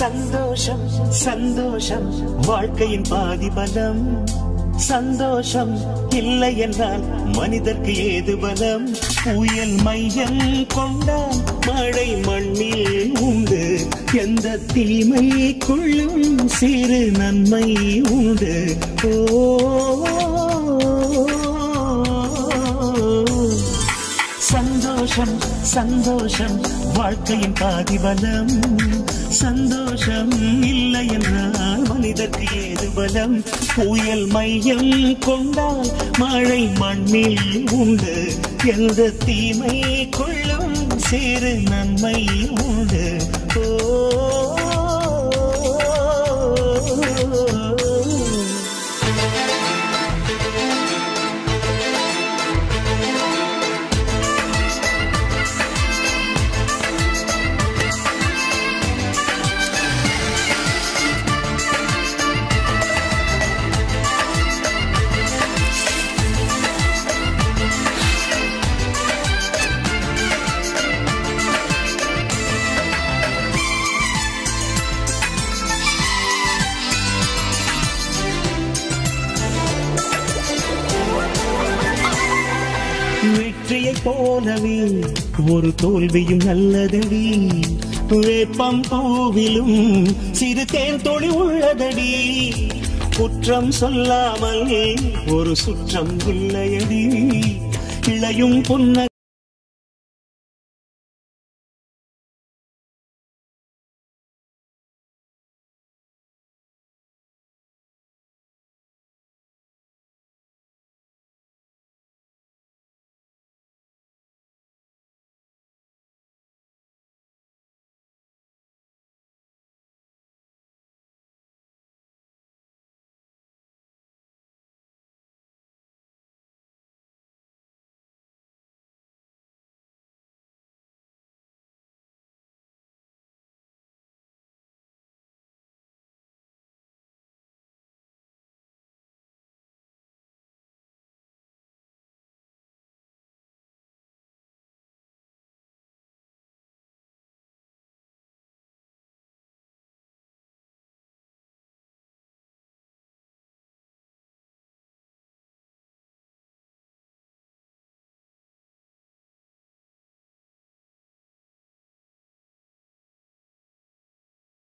சந்தோஷம் சந்தோஷம் வாழ்க்கையின் பாதி பலம் சந்தோஷம் இல்லை என்றால் மனிதர்க்கு ஏது பலம் புயல் மையம் கொண்டால் மழை மண்ணில் உண்டு எந்த தீமைக்குள்ளும் சிறு நன்மை உண்டு ஓ சந்தோஷம் சந்தோஷம் வாழ்க்கையின் பாதிபலம் சந்தோஷம் இல்லை என்றால் மனிதர்க்கு ஏது பலம் புயல் மையம் கொண்டால் மழை மண்ணில் உண்டு எந்த தீமை கொள்ளும் சிறு நன்மை உண்டு ஓ வெற்றியைப் போலவே ஒரு தோல்வியும் நல்லதடி வேப்பம் பூவிலும் சிறு தேன் தொழி உள்ளதடி குற்றம் சொல்லாமல் ஒரு சுற்றம் இல்லையடி இளையும் புன்ன